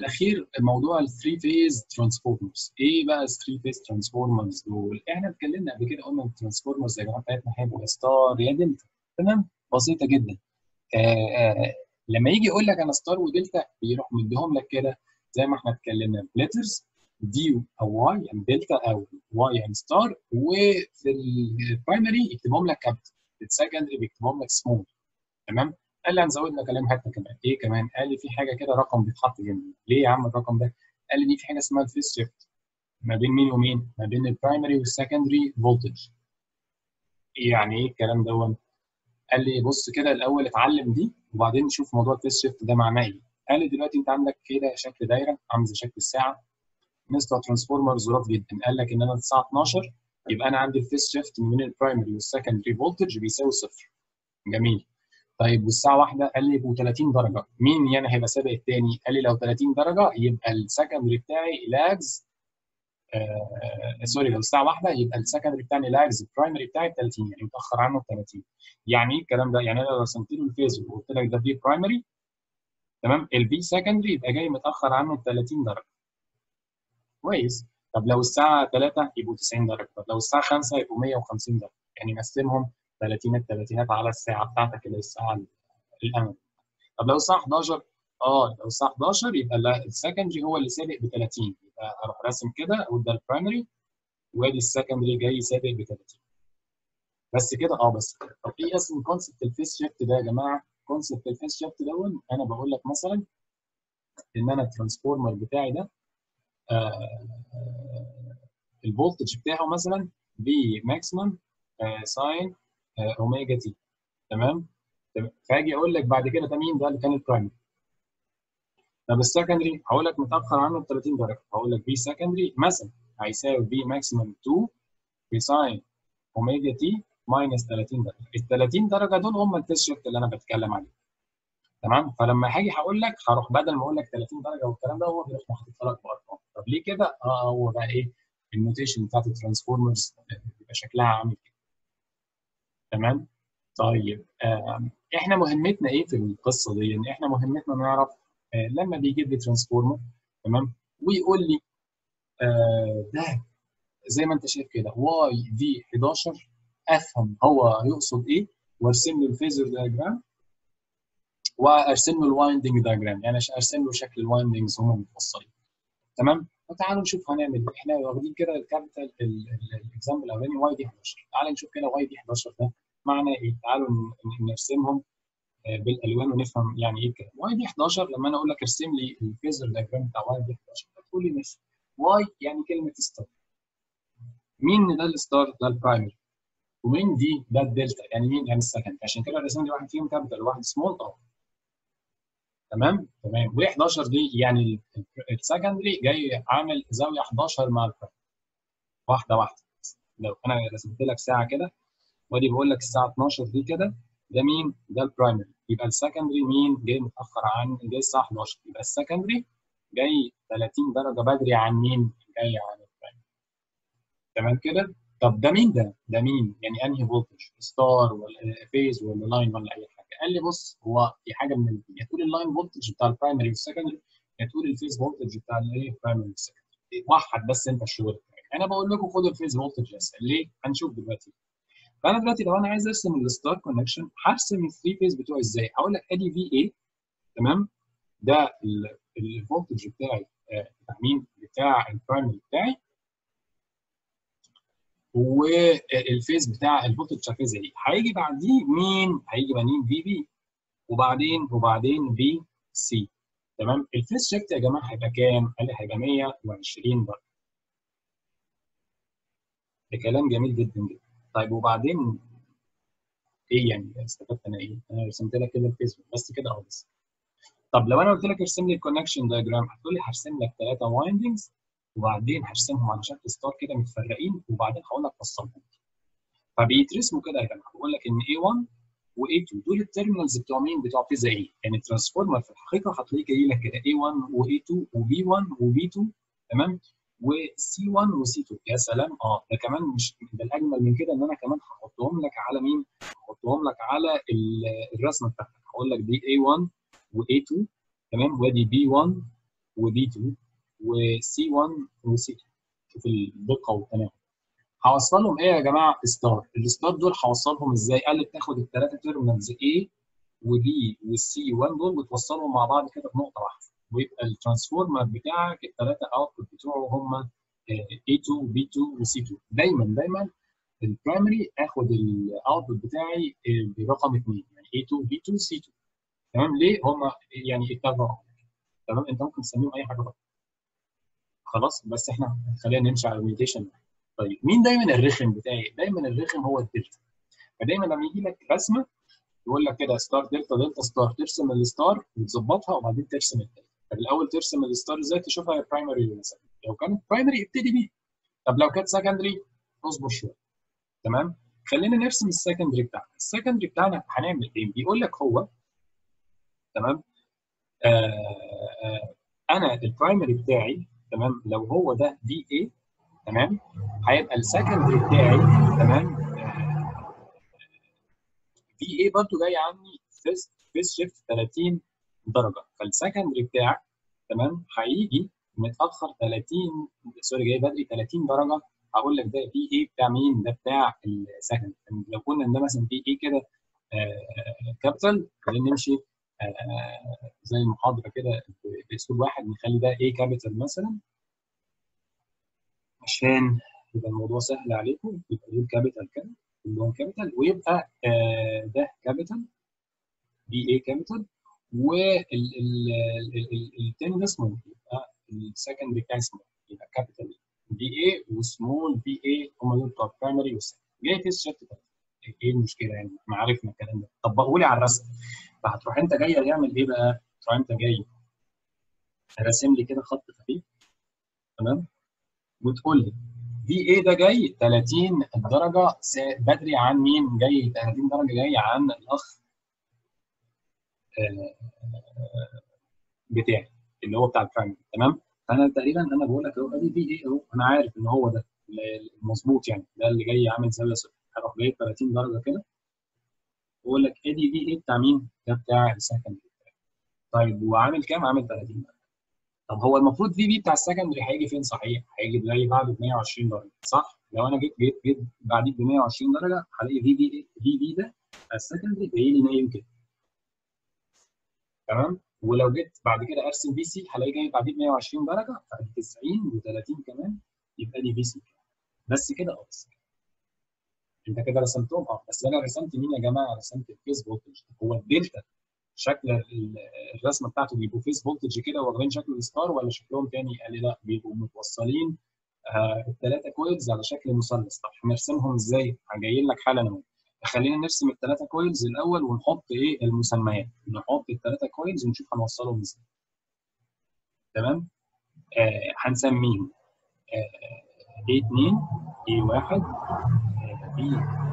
الاخير موضوع الثري فيز ترانسفورمرز ايه بقى الثري فيز ترانسفورمرز دول احنا اتكلمنا قبل كده قلنا الترانسفورمرز يا جماعه بتاعتنا هيبقوا ستار يا دلتا تمام بسيطه جدا آآ آآ لما يجي يقول لك انا ستار ودلتا بيروح مديهم لك كده زي ما احنا اتكلمنا ليترز دي او واي يعني دلتا او واي يعني ستار وفي البرايمري يكتبهم لك كابيتال في السكندري بيكتبهم لك سمول تمام قال لي هنزود لك كلام حتى كمان ايه كمان قال لي في حاجه كده رقم بيتحط جنبي ليه يا عم الرقم ده قال لي دي في حاجه اسمها الفيس شيفت ما بين مين ومين ما بين البرايمري والسكندري فولتج يعني ايه الكلام ده قال لي بص كده الاول اتعلم دي وبعدين نشوف موضوع الفيس شيفت ده معناه ايه قال لي دلوقتي انت عندك كده شكل دايره عامل زي شكل الساعه نسبه ترانسفورمر ظراف جدا قال لك ان انا الساعه 12 يبقى انا عندي الفيس شيفت من البرايمري والسكندري فولتج بيساوي صفر جميل طيب والساعه واحده قال لي يبقوا 30 درجه مين يعني هيبقى سابق الثاني قال لي لو 30 درجه يبقى السكندري بتاعي لاجز آه سوري لو الساعه واحده يبقى السكندري بتاعي لاجز البرايمري بتاعي 30 يعني متاخر عنه 30 يعني ايه الكلام ده يعني انا لو رسمت له الفيز وقلت لك ده في برايمري تمام البي سكندري يبقى جاي متاخر عنه 30 درجه كويس طب لو الساعه 3 يبقوا 90 درجه طب لو الساعه 5 يبقوا 150 درجه يعني نقسمهم 30 الثلاثينات على الساعه بتاعتك اللي هي الساعه الامل طب لو الساعه 11 اه لو الساعه 11 يبقى السكندري هو اللي سابق ب 30 يبقى اروح راسم كده اقول ده البرايمري وادي السكندري جاي سابق ب 30 بس كده اه بس كده طب ايه اصلا كونسبت الفيس شيفت ده يا جماعه كونسبت الفيس شيفت دون انا بقول لك مثلا ان انا الترانسفورمر بتاعي ده آه الفولتج بتاعه مثلا في ماكسيمم ساين اوميجا تي تمام فاجي اقول لك بعد كده ده مين ده اللي كان البرايمري طب السكندري هقول لك متاخر عنه ب 30 درجه هقول لك في سكندري مثلا هيساوي في ماكسيمم 2 في ساين اوميجا تي ماينس 30 درجه ال 30 درجه دول هم التيست شيفت اللي انا بتكلم عليه تمام فلما هاجي هقول لك هروح بدل ما اقول لك 30 درجه والكلام ده هو بيروح محطوط لك بارقام طب ليه كده؟ اه هو بقى ايه النوتيشن بتاعت الترانسفورمرز بيبقى شكلها عامل كده تمام طيب آه احنا مهمتنا ايه في القصه دي؟ ان احنا مهمتنا نعرف آه لما بيجيب لي ترانسفورمر تمام ويقول لي آه ده زي ما انت شايف كده واي في 11 افهم هو يقصد ايه وارسم له الفيزر دايجرام وارسم له الوايندنج دايجرام يعني ارسم له شكل الوايندنجز هم متفصلين تمام فتعالوا نشوف هنعمل احنا واخدين كده الكابيتال الاكزامبل الاولاني واي دي 11 تعالوا نشوف كده واي دي 11 ده معنى ايه تعالوا نرسمهم بالالوان ونفهم يعني ايه كده واي دي 11 لما انا اقول لك ارسم لي الفيزر دايجرام بتاع واي دي 11 هتقول لي ماشي واي يعني كلمه ستار مين ده الستار ده البرايمري ومين دي ده الدلتا يعني مين يعني السكند عشان كده رسم لي واحد فيهم كابيتال وواحد سمول طبعا تمام تمام و11 دي يعني السكندري جاي عامل زاويه 11 مع البرايمري واحده واحده لو انا رسمت لك ساعه كده وادي بقول لك الساعه 12 دي كده ده مين؟ ده البرايمري يبقى السكندري مين؟ جاي متاخر عن جاي الساعه 11 يبقى السكندري جاي 30 درجه بدري عن مين؟ جاي عن البرايمري تمام كده؟ طب ده مين ده؟ ده مين؟ يعني انهي فولتج؟ ستار ولا فيز ولا لاين ولا اي حاجه؟ قال لي بص هو في حاجه من الاثنين يا تقول اللاين فولتج بتاع البرايمري والسكندري يا تقول الفيز فولتج بتاع الايه؟ البرايمري والسكندري وحد بس انت الشغل بتاعك انا بقول لكم خدوا الفيز فولتج اسهل ليه؟ هنشوف دلوقتي فانا دلوقتي لو انا عايز ارسم الستار كونكشن هرسم الثري فيز بتوعي ازاي؟ هقول لك ادي في اي تمام؟ ده الفولتج بتاعي بتاع مين؟ بتاع البرايمري بتاعي والفيز بتاع الفولتج بتاع فيز ايه هيجي بعديه مين؟ هيجي بعدين في بي وبعدين وبعدين في سي تمام؟ الفيز شيفت يا جماعه هيبقى كام؟ قال لي هيبقى 120 درجه ده كلام جميل جدا جدا طيب وبعدين ايه يعني استفدت انا ايه؟ انا رسمت لك كده الفيس بس كده اه بس طب لو انا قلت لك ارسم لي الكونكشن دايجرام هتقول لي هرسم لك ثلاثه وايندنجز وبعدين هرسمهم على شكل ستار كده متفرقين وبعدين هقول لك فصلهم فبيترسموا كده يا جماعه بقول لك ان A1 و A2 دول التيرمينالز بتوع مين؟ بتوع فيزا A يعني الترانسفورمر في الحقيقه هتلاقيه جاي لك كده A1 و A2 وB1 وB2 تمام؟ وسي 1 وسي 2 يا سلام اه ده كمان مش ده الاجمل من كده ان انا كمان هحطهم لك على مين؟ هحطهم لك على الرسمه بتاعتك هقول لك دي A1 و A2 تمام وادي B1 ودي 2 وسي 1 وسي 2 شوف الدقه والتناغم هوصلهم ايه يا جماعه ستار الستار دول هوصلهم ازاي قال لي بتاخد الثلاثه تيرمينالز A وبي والسي 1 دول وتوصلهم مع بعض كده بنقطه واحده ويبقى الترانسفورمر بتاعك الثلاثه اوتبوت بتوعه هم A2 B2 وC2 دايما دايما البرايمري اخد الاوتبوت بتاعي برقم 2 يعني A2 B2 C2 تمام ليه هم يعني اتفقوا تمام انت ممكن تسميهم اي حاجه بقى خلاص بس احنا خلينا نمشي على الميوتيشن طيب مين دايما الرخم بتاعي دايما الرخم هو الدلتا فدايما لما يجي لك رسمه يقول لك كده ستار دلتا دلتا ستار ترسم الستار وتظبطها وبعدين ترسم الدلتا طب الاول ترسم الستار ازاي تشوفها هي برايمري ولا سكندري لو كانت برايمري ابتدي بيه طب لو كانت سكندري اصبر شويه تمام خلينا نرسم السكندري بتاعنا السكندري بتاعنا هنعمل ايه بيقول لك هو تمام آه آه انا البرايمري بتاعي تمام لو هو ده دي اي تمام هيبقى السكندري بتاعي تمام في اي برضو جاي عني فيس فيس شيفت 30 درجه فالسكندري بتاعك تمام هيجي متاخر 30 سوري جاي بدري 30 درجه هقول لك ده في اي بتاع مين ده بتاع السكند لو قلنا ان ده مثلا في اي كده كابيتال خلينا نمشي آه زي المحاضره كده باسلوب واحد نخلي ده ايه كابيتال مثلا عشان يبقى الموضوع سهل عليكم يبقى دول كابيتال كده كلهم كابيتال ويبقى آه ده كابيتال بي اي كابيتال والتاني ده اسمه يبقى السكندري بتاعي اسمه يبقى كابيتال بي اي وسمول بي اي هم دول بتوع البرايمري والسكندري جاي تيست شيفت ايه المشكله يعني احنا عرفنا الكلام ده طبقوا لي على الرسم فهتروح انت جاي تعمل ايه بقى؟ تروح انت جاي راسم لي كده خط خفيف تمام وتقول لي في ايه ده جاي 30 درجه بدري عن مين؟ جاي 30 درجه جاي عن الاخ بتاعي اللي هو بتاع البرايمري تمام؟ فانا تقريبا انا بقول لك اهو ادي في ايه اهو انا عارف ان هو ده المظبوط يعني ده اللي جاي عامل زاويه صفر هروح جايب 30 درجه كده واقول لك ادي في ايه بتاع مين؟ ده بتاع السكندري طيب وعامل كام؟ عامل 30 درجه طب هو المفروض في بي بتاع السكندري هيجي فين صحيح؟ هيجي زي بعده ب 120 درجه صح؟ لو انا جيت جيت جيت بعديه ب 120 درجه هلاقي في بي في بي ده السكندري جاي لي نايم كده تمام؟ ولو جيت بعد كده ارسم في سي هلاقي جاي بعديه ب 120 درجه فادي 90 و30 كمان يبقى دي في سي بس كده اه بس انت كده رسمتهم اه بس انا رسمت مين يا جماعه؟ رسمت الفيس فولتج هو الدلتا شكل الرسمه بتاعته بيبقوا فيس فولتج كده واخدين شكل الستار ولا شكلهم تاني؟ قال لي لا بيبقوا متوصلين آه الثلاثه كويلز على شكل مثلث طب هنرسمهم ازاي؟ هجايين لك حالا اهو خلينا نرسم الثلاثه كويلز الاول ونحط ايه المسميات نحط الثلاثه كويلز ونشوف هنوصلهم ازاي تمام؟ آه هنسميهم آه A2 A1 B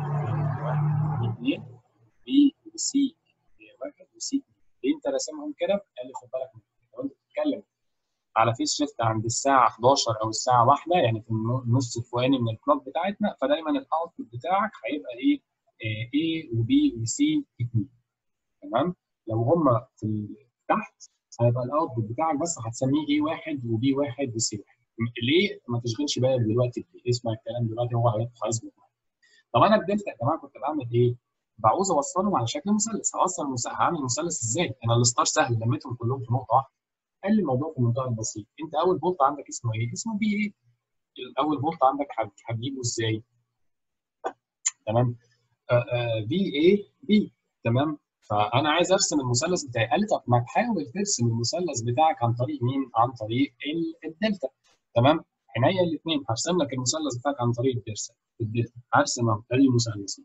واحد B 2 B وسي واحد وسي ليه انت راسمهم كده؟ قال لي خد بالك لو انت بتتكلم على فيس شيفت عند الساعه 11 او الساعه 1 يعني في النص الفوقاني من الكلوك بتاعتنا فدايما الاوتبوت بتاعك هيبقى ايه؟ A وB وC 2 تمام؟ لو هم في تحت هيبقى الاوتبوت بتاعك بس هتسميه A1 وB1 وC1 ليه؟ ما تشغلش بالك دلوقتي اسمع الكلام دلوقتي هو هيظبط طب انا الدلتا يا جماعه كنت بعمل ايه؟ بعوز اوصلهم على شكل مثلث، هوصل المثلث هعمل مثلث ازاي؟ انا الستار سهل لميتهم كلهم في نقطه واحده. قال لي الموضوع في منتهى البسيط، انت اول فولت عندك اسمه ايه؟ اسمه بي ايه؟ الاول فولت عندك هتجيبه ازاي؟ تمام؟ بي ايه بي تمام؟ فانا عايز ارسم المثلث بتاعي، قال لي طب ما تحاول ترسم المثلث بتاعك عن طريق مين؟ عن طريق الدلتا تمام؟ عينيا الاثنين هرسم لك المثلث بتاعك عن طريق الدلتا الدلتا هرسم اهو ادي مثلث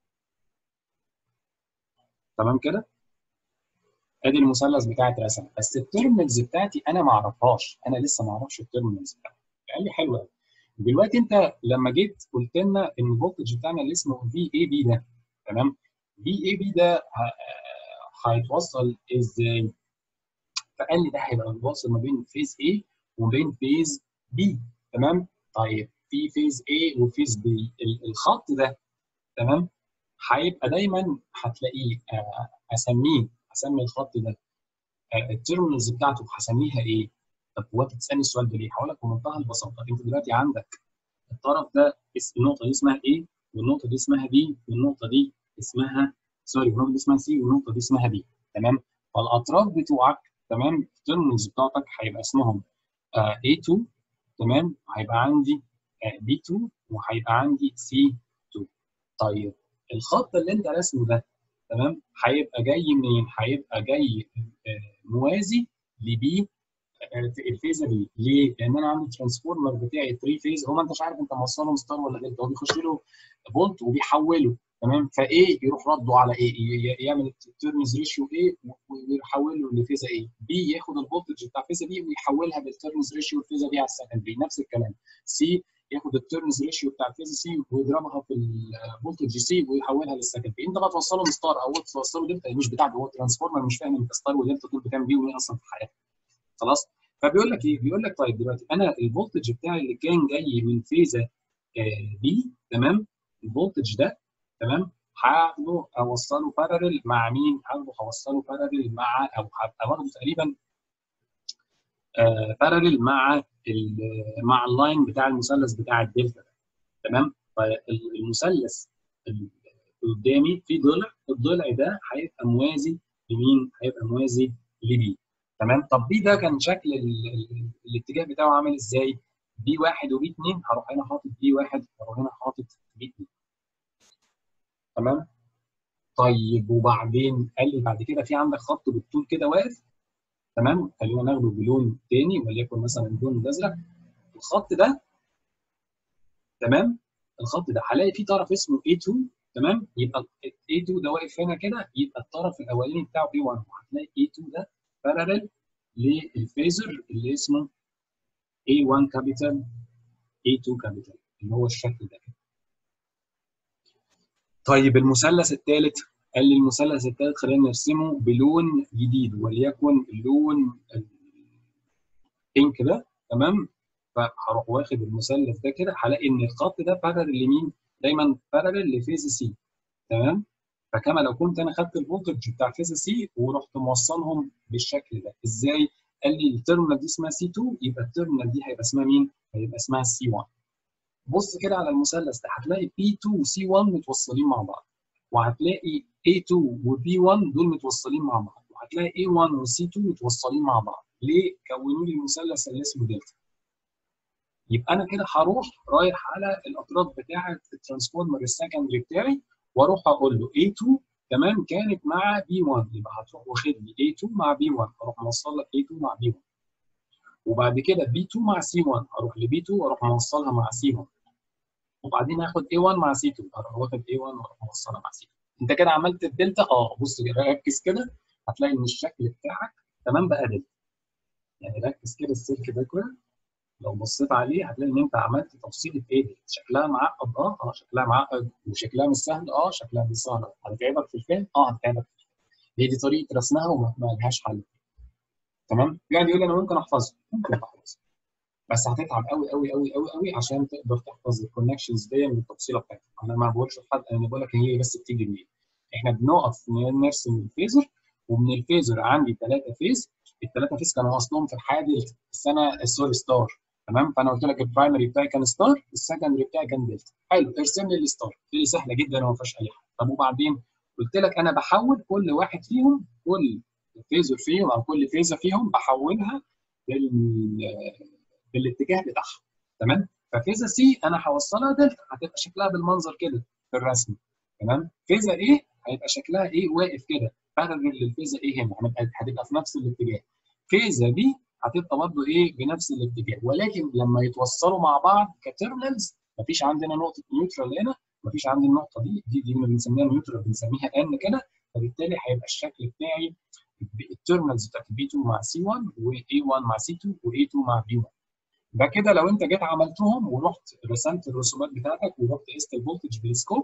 تمام كده ادي المثلث بتاعي اترسم بس التيرمينالز بتاعتي انا ما اعرفهاش انا لسه ما اعرفش التيرمينالز بتاعتي قال لي حلو قوي دلوقتي انت لما جيت قلت لنا ان الفولتج بتاعنا اللي اسمه في اي بي ده تمام في اي بي ده هيتوصل ازاي فقال لي ده هيبقى متوصل ما بين فيز A وما بين فيز B تمام طيب في فيز A وفيز B الخط ده تمام هيبقى دايما هتلاقيه اسميه اسمي الخط ده التيرمينالز بتاعته هسميها ايه؟ طب هو انت بتسالني السؤال ده ليه؟ هقول لك بمنتهى البساطه انت دلوقتي عندك الطرف ده النقطه دي اسمها A والنقطه دي اسمها B والنقطه دي اسمها سوري النقطه دي اسمها C والنقطه دي اسمها B تمام؟ فالاطراف بتوعك تمام التيرمينالز بتاعتك هيبقى اسمهم آه A2 تمام هيبقى عندي آه B2 وهيبقى عندي C2 طيب الخط اللي انت راسمه ده تمام هيبقى جاي منين؟ هيبقى جاي آه موازي لبي الفيزا دي ليه؟ لان انا عندي ترانسفورمر بتاعي 3 فيز هو ما انتش عارف انت موصلهم ستار ولا دلتا هو بيخش له فولت وبيحوله تمام فايه يروح رده على ايه يعمل التيرنز ريشيو ايه ويحوله لفيزا ايه بي ياخد الفولتج بتاع فيزا بي ويحولها بالتيرنز ريشيو الفيزا بي على السكندري نفس الكلام سي ياخد التيرنز ريشيو بتاع فيزا سي ويضربها في الفولتج سي ويحولها للسكندري انت بقى توصلهم ستار او توصله دلتا مش بتاعك هو ترانسفورمر مش فاهم انت ستار ودلتا دول بتعمل بيه وايه اصلا في حياتك خلاص فبيقول لك ايه؟ بيقول لك طيب دلوقتي انا الفولتج بتاعي اللي كان جاي من فيزا بي تمام الفولتج ده تمام هاخده اوصله بارلل مع مين؟ هاخده هوصله بارلل مع او هبقى واخده تقريبا بارلل مع مع اللاين بتاع المثلث بتاع الدلتا ده تمام؟ فالمثلث قدامي في ضلع الضلع ده هيبقى موازي لمين؟ هيبقى موازي لبي تمام طب بي ده كان شكل ال ال الاتجاه بتاعه عامل ازاي؟ بي واحد وبي اثنين هروح هنا حاطط بي واحد هروح هنا حاطط بي اثنين تمام؟ طيب وبعدين قال لي بعد كده في عندك خط بالطول كده واقف تمام؟ خلينا ناخده بلون تاني وليكن مثلا اللون الازرق الخط ده تمام؟ الخط ده هلاقي فيه طرف اسمه A2 تمام؟ يبقى A2 ده واقف هنا كده يبقى الطرف الاولاني بتاعه B1 وهتلاقي A2 ده بارلل للفيزر اللي اسمه A1 كابيتال A2 كابيتال اللي هو الشكل ده كده. طيب المثلث الثالث قال لي المثلث الثالث خلينا نرسمه بلون جديد وليكن اللون البينك ده تمام فهروح واخد المثلث ده كده هلاقي ان الخط ده بارلل لمين؟ دايما بارلل لفيز سي تمام فكما لو كنت انا خدت الفولتج بتاع فيز سي ورحت موصلهم بالشكل ده ازاي؟ قال لي التيرمينال دي اسمها سي 2 يبقى التيرمينال دي هيبقى اسمها مين؟ هيبقى اسمها سي 1 بص كده على المثلث ده هتلاقي بي 2 وسي 1 متوصلين مع بعض وهتلاقي A2 وبي 1 دول متوصلين مع بعض وهتلاقي A1 وسي 2 متوصلين مع بعض ليه؟ كونوا لي المثلث اللي اسمه دلتا يبقى انا كده هروح رايح على الاطراف بتاعه الترانسفورمر السكندري بتاعي واروح اقول له A2 تمام كانت مع B1 يبقى هتروح واخد لي A2 مع B1 اروح موصل لك A2 مع B1 وبعد كده B2 مع C1 اروح ل B2 واروح موصلها مع C1 وبعدين هاخد A1 مع C2 اروح واخد A1 واروح موصلها مع C2 انت كده عملت الدلتا اه بص ركز كده هتلاقي ان الشكل بتاعك تمام بقى دلتا يعني ركز كده السلك ده كده لو بصيت عليه هتلاقي ان انت عملت تفصيله ايه دي شكلها معقد اه اه شكلها معقد وشكلها مش سهل اه شكلها مش سهل هتتعبك في الفهم اه هتتعبك في الفهم هي دي طريقه رسمها وما لهاش حل تمام يعني يقول انا ممكن احفظها ممكن تحفظها بس هتتعب قوي قوي قوي قوي قوي عشان تقدر تحفظ الكونكشنز دي من التفصيله بتاعتها انا ما بقولش لحد انا بقول لك هي بس بتيجي منين احنا بنقف نرسم الفيزر ومن الفيزر عندي ثلاثه فيز الثلاثه فيز كانوا اصلهم في الحادي السنه السوري ستار تمام فانا قلت لك البرايمري بتاعي كان ستار السكندري بتاعي كان دلتا حلو ارسم لي الستار دي سهله جدا وما فيهاش اي حاجه طب وبعدين قلت لك انا بحول كل واحد فيهم كل فيزر فيهم او كل فيزه فيهم بحولها بال بالاتجاه بتاعها تمام ففيزا سي انا هوصلها دلتا هتبقى شكلها بالمنظر كده في الرسم تمام فيزا ايه هيبقى شكلها ايه واقف كده بارلل للفيزا ايه هنا هتبقى في نفس الاتجاه فيزا بي هتبقى برضه ايه بنفس الاتجاه ولكن لما يتوصلوا مع بعض كتيرمينالز مفيش عندنا نقطه نيوترال هنا مفيش عندي النقطه دي دي دي بنسميها نيوترال بنسميها ان كده فبالتالي هيبقى الشكل بتاعي التيرمينالز بتاعت بي 2 مع سي 1 واي 1 مع سي 2 واي 2 مع بي 1 ده كده لو انت جيت عملتهم ورحت رسمت الرسومات بتاعتك ورحت قست الفولتج بالسكوب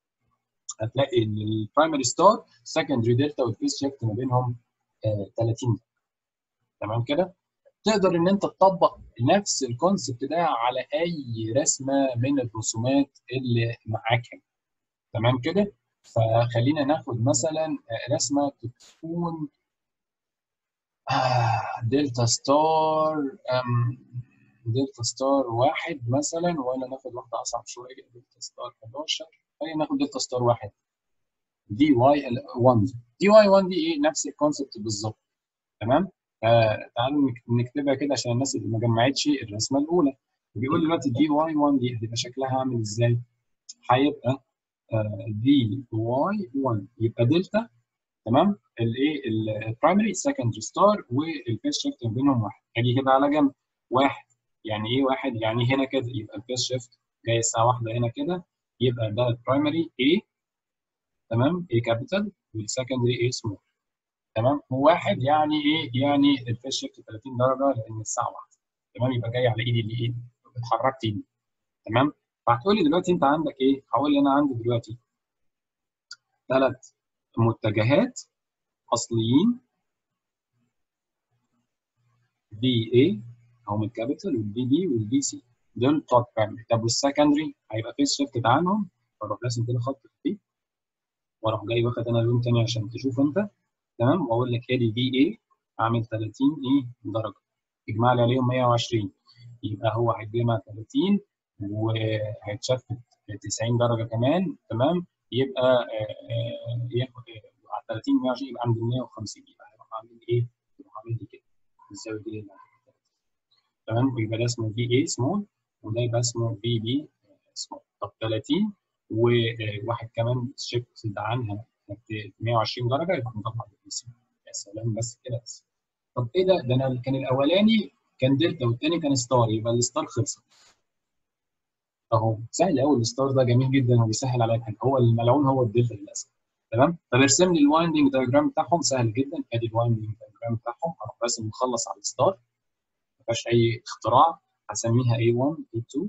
هتلاقي ان البرايمري ستار سكندري دلتا والفيس شيفت ما بينهم آه 30 تمام كده تقدر ان انت تطبق نفس الكونسبت ده على اي رسمه من الرسومات اللي معاك هنا تمام كده فخلينا ناخد مثلا رسمه تكون آه، دلتا ستار أم، دلتا ستار واحد مثلا ولا ناخد واحدة أصعب شوية دلتا ستار 11 خلينا ناخد دلتا ستار واحد دي واي 1 دي واي 1 دي ايه نفس الكونسبت بالظبط تمام آه تعالوا نك- نكتبها كده عشان الناس اللي ما جمعتش الرسمه الاولى بيقول لي دلوقتي دي واي 1 دي هتبقى شكلها عامل ازاي؟ هيبقى دي واي 1 يبقى دلتا تمام الايه البرايمري سكندري ستار والفيس شيفت ما بينهم واحد اجي كده على جنب واحد يعني ايه واحد يعني هنا كده يبقى الفيس شيفت جاي الساعه واحده هنا كده يبقى ده البرايمري A تمام A كابيتال والسكندري A سمول تمام وواحد يعني ايه يعني الفيس شيفت 30 درجه لان الساعه واحده تمام يبقى جاي على ايدي اللي ايه اتحركت ايدي تمام فهتقول لي دلوقتي انت عندك ايه هقول لي انا عندي دلوقتي ثلاث متجهات اصليين بي اي هم الكابيتال والبي بي والبي سي دول بتوع البرايمري طب والسكندري هيبقى فيس شيفت عنهم فاروح راسم كده خط خفيف واروح جاي واخد انا لون تاني عشان تشوف انت تمام واقول لك ادي في اي عامل 30 ايه درجه اجمع لي عليهم 120 يبقى هو هيتجمع 30 وهيتشفت 90 درجه كمان تمام يبقى آه، آه، ياخد آه، على 30 120 يبقى عند 150 يبقى هيروح عامل ايه؟ يروح عامل لي كده الزاويه دي هنا. تمام ويبقى ده اسمه في اي سمول وده يبقى اسمه في بي سمول طب 30 وواحد كمان شيفت عنها 120 درجه يبقى مطلع البي سي يا سلام بس كده بس طب ايه ده؟ ده انا كان الاولاني كان دلتا والتاني كان ستار يبقى الستار خلص اهو سهل قوي الستار ده جميل جدا وبيسهل عليك حاجه هو الملعون هو الدلتا للاسف تمام طب ارسم لي الوايندنج دايجرام بتاعهم سهل جدا ادي الوايندنج دايجرام بتاعهم هروح راسم مخلص على الستار ما فيهاش اي اختراع هسميها A1 A2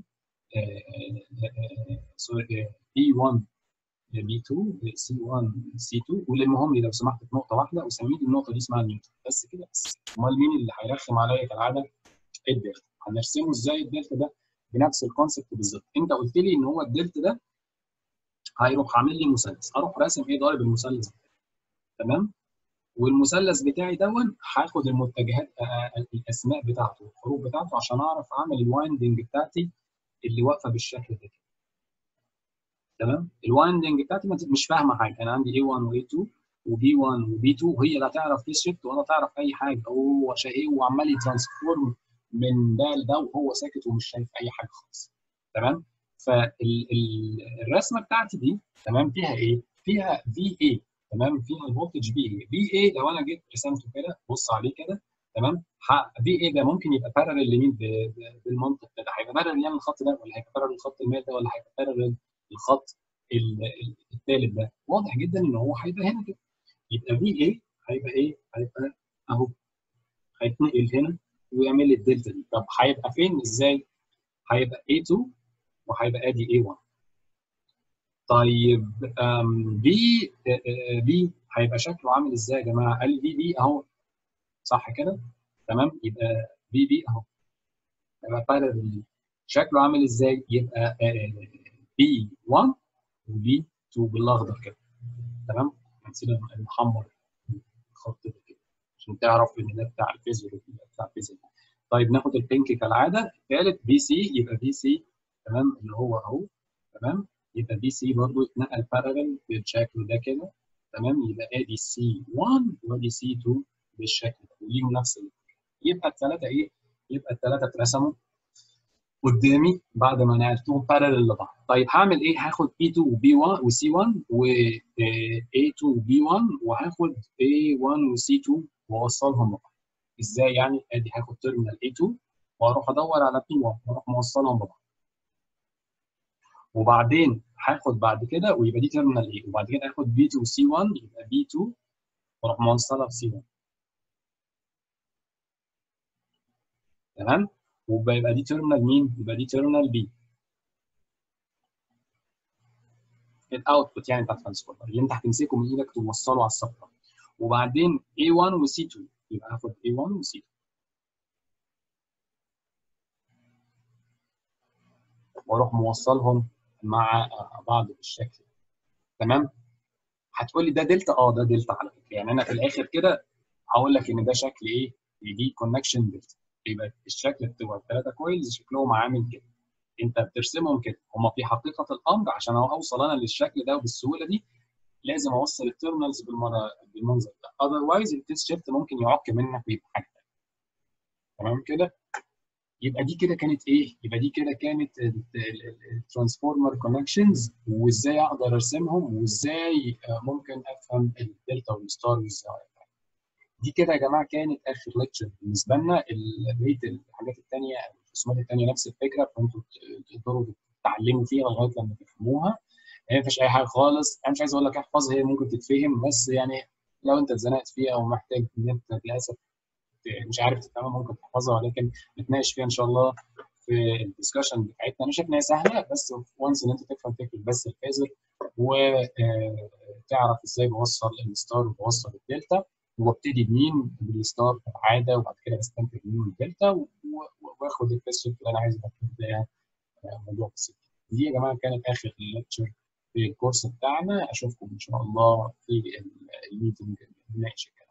سوري B1 B2 C1 C2 ولمهم لي لو سمحت في نقطه واحده وسمي لي النقطه دي اسمها نيوتن بس كده بس امال مين اللي هيرخم عليا كالعاده الدلتا هنرسمه ازاي الدلتا ده بنفس الكونسبت بالظبط انت قلت لي ان هو الدلتا ده هيروح عامل لي مثلث اروح راسم ايه ضارب المثلث تمام والمثلث بتاعي دون هاخد المتجهات آه، الاسماء بتاعته والحروف بتاعته عشان اعرف اعمل الوايندنج بتاعتي اللي واقفه بالشكل ده تمام الوايندنج بتاعتي ما- مش فاهمه حاجه انا عندي A1 وA2 وB1 وB2 وهي لا تعرف فيس شيفت ولا تعرف اي حاجه هو شقي وعمال يترانسفورم من ده لده وهو ساكت ومش شايف اي حاجه خالص تمام فالرسمه بتاعتي دي تمام فيها ايه؟ فيها في اي تمام فيها الفولتج في اي في اي لو انا جيت رسمته كده بص عليه كده تمام في اي ده ممكن يبقى بارلل لمين ب- ب- بالمنطق ده هيبقى بارلل يعني الخط ده ولا هيبقى بارلل الخط المائل ده ولا هيبقى بارلل الخط ال- ال- الثالث ده واضح جدا ان هو هيبقى هنا كده يبقى في اي هيبقى ايه؟ هيبقى اهو هيتنقل هنا ويعمل لي الدلتا دي طب هيبقى فين ازاي؟ هيبقى A2 وهيبقى ادي A1 طيب بي بي هيبقى شكله عامل ازاي يا جماعه؟ قال بي بي اهو صح كده؟ تمام يبقى بي بي اهو يبقى parallel شكله عامل ازاي؟ يبقى بي 1 وبي 2 بالاخضر كده تمام؟ نسينا نحمر الخط ده كده عشان تعرف ان ده بتاع الفيزيك وده بتاع الفيزيك طيب ناخد البينك كالعاده الثالث بي سي يبقى بي سي تمام اللي هو اهو تمام يبقى بي سي برضه اتنقل بارلل بالشكل ده كده تمام يبقى ادي سي 1 وادي سي 2 بالشكل ده وليهم نفس ال- يبقى الثلاثه ايه؟ يبقى الثلاثه اترسموا قدامي بعد ما نقلتهم بارلل لبعض طيب هعمل ايه؟ هاخد B2 وB1 وC1 وA2 وB1 وهاخد A1 وC2 واوصلهم ببعض ازاي يعني؟ ادي هاخد تيرمينال A2 واروح ادور على P1 واروح موصلهم ببعض وبعدين هاخد بعد كده ويبقى دي تيرمينال A وبعد كده هاخد B2 وC1 يبقى B2 واروح موصلها بC1 تمام؟ ويبقى دي تيرمينال مين؟ يبقى دي تيرمينال B الاوتبوت يعني بتاع الترانسفورمر اللي انت هتمسكه من ايدك توصله على السطح وبعدين A1 و C2 يبقى هاخد A1 و C2 واروح موصلهم مع بعض بالشكل ده. تمام هتقول لي ده دلتا اه ده دلتا على فكره يعني انا في الاخر كده هقول لك ان ده شكل ايه يجي كونكشن دلتا يبقى الشكل بتوع الثلاثه كويلز شكلهم عامل كده انت بترسمهم كده هما في حقيقه الامر عشان اوصل انا للشكل ده وبالسهوله دي لازم اوصل التيرمينالز بالمنظر ده اذروايز التيست شيفت ممكن يعك منك ويبقى حاجه تمام كده يبقى دي كده كانت ايه؟ يبقى دي كده كانت الترانسفورمر كونكشنز وازاي اقدر ارسمهم وازاي ممكن افهم الدلتا والستار وازاي دي كده يا جماعه كانت اخر ليكتشر بالنسبه لنا بقيه الحاجات الثانيه الرسومات الثانيه نفس الفكره فانتوا تقدروا تتعلموا فيها لغايه لما تفهموها هي ما فيش اي حاجه خالص انا مش عايز اقول لك احفظ هي ممكن تتفهم بس يعني لو انت اتزنقت فيها ومحتاج ان انت للاسف مش عارف تفهمها ممكن تحفظها ولكن نتناقش فيها ان شاء الله في الدسكشن بتاعتنا انا شايف ان هي سهله بس وانس ان انت تفهم فكره بس الفازر وتعرف ازاي بوصل الستار وبوصل الدلتا وابتدي بمين بالستار كالعاده وبعد كده بستنتج منه الدلتا واخد الكويستشن اللي انا عايز ده موضوع بسيط دي يا جماعه كانت اخر ليكتشر في الكورس بتاعنا اشوفكم ان شاء الله في الميتنج نناقش